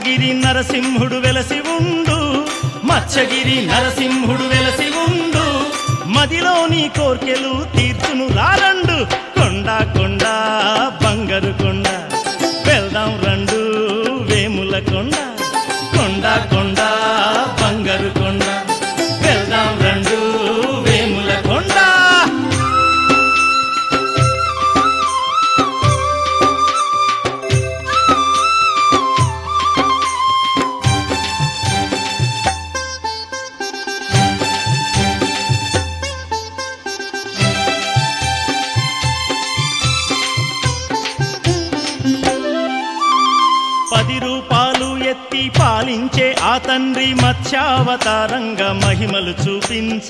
మచ్చగిరి నరసింహుడు వెలసి ఉండు మచ్చగిరి నరసింహుడు వెలసి ఉండు మదిలోని కోర్కెలు తీర్చును రారండు కొండ కొండ బంగారు కొండ వెళ్దాం రండు వేముల కొండ కొండ కొండ బంగారు కొండ వెళ్దాం రండు వేముల కొండ పది రూపాలు ఎత్తి పాలించే ఆ తండ్రి మత్స్యావతారంగా మహిమలు చూపించ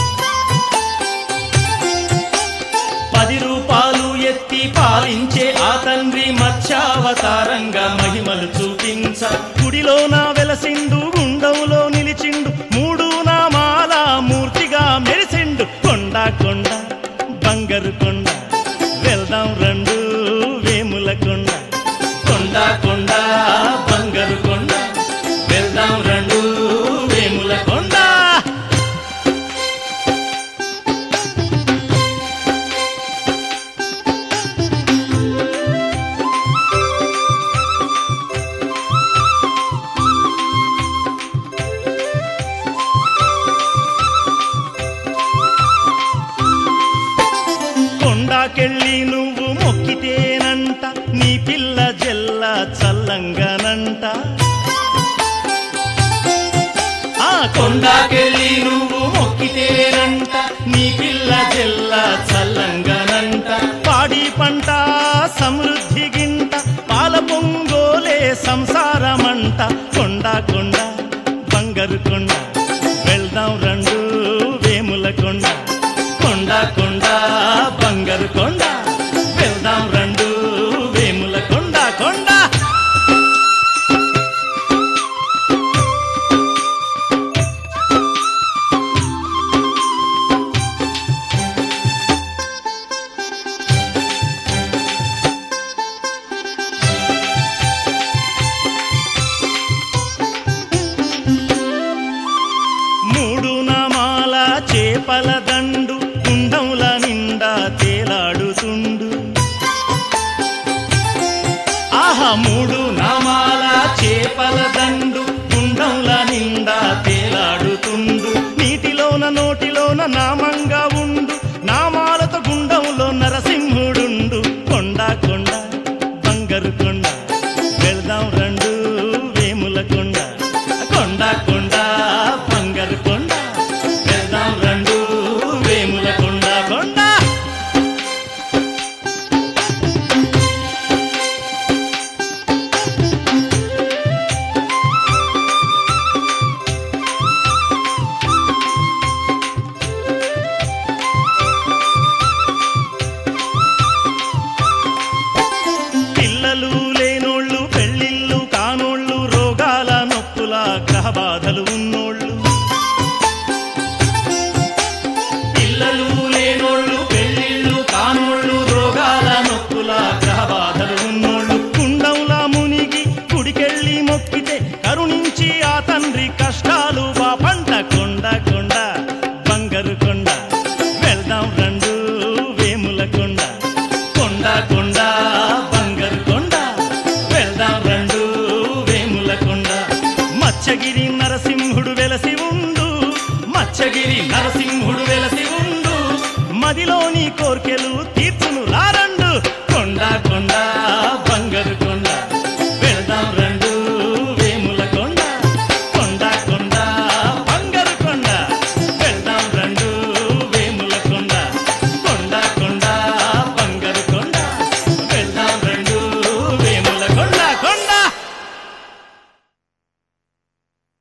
పది రూపాలు ఎత్తి పాలించే ఆ తండ్రి మత్స్యావతారంగా మహిమలు చూపించ గుడిలోన వెలసిండు గుండంలో నిలిచిండు మూడు నామాల మూర్తిగా మెరిసిండు కొండ కొండ బంగారు కొండ వెళ్దాం రండు వేముల కొండ కొండ కొండ బంగారు కొండ వెళ్దాం రండు వేముల కొండ కొండాకెళ్ళి నువ్వు మొక్కితేనంట నీ పిల్ల జల్ల చల్లంగానంట ఆ కొండాకెళ్ళి నువ్వు మొక్కితేనంట నీ పిల్ల జల్ల చల్లంగానంట పాడి పంట సమృద్ధి గింట పాల పొంగోలే సంసారమంట కొండ కొండ బంగారు కొండ వెళ్దాం రండు వేముల కొండ కొండ కొండ బంగారు కొండ వెళ్దాం రండు వేముల కొండ కొండ మూడు నామాల చేపల దండు కుండంల నిండా తేలాడుతుండు ఆహా మూడు నామాల చేపల దండు కుండంల నిండా తేలాడుతుండు నీటిలోన నోటిలోన నామంగా ఉండు నామాలతో గుండంలో నరసింహుడుండు కొండ కొండ బంగారు కొండ వెళ్దాం రండు వేముల కొండ కొండ కొండ బంగారు కొండ వెళ్దాం రండు వేముల కొండ కొండ పిల్లలు లేనోళ్ళు పెళ్ళిళ్ళు కానోళ్ళు రోగాల నొప్పుల గ్రహ బాధలు ఉన్నోళ్ళు పిల్లలు లేనోళ్ళు పెళ్ళిళ్ళు కానోళ్ళు రోగాల నొప్పుల గ్రహ బాధలు ఉన్నోళ్ళు కుండంలా మునిగి గుడికెళ్ళి మొక్కితే కరుణించి ఆ తండ్రి కష్టాలు పంట కొండ కొండ బంగారు కొండ వెళ్దాం రండు వేముల కొండ కొండ కొండ బంగారు కొండ వెళ్దాం రండు వేముల కొండ మచ్చగిరి నరసింహుడు వెలసి ఉండు మచ్చగిరి నరసింహుడు వెలసి ఉండు మదిలోని కోర్కెలు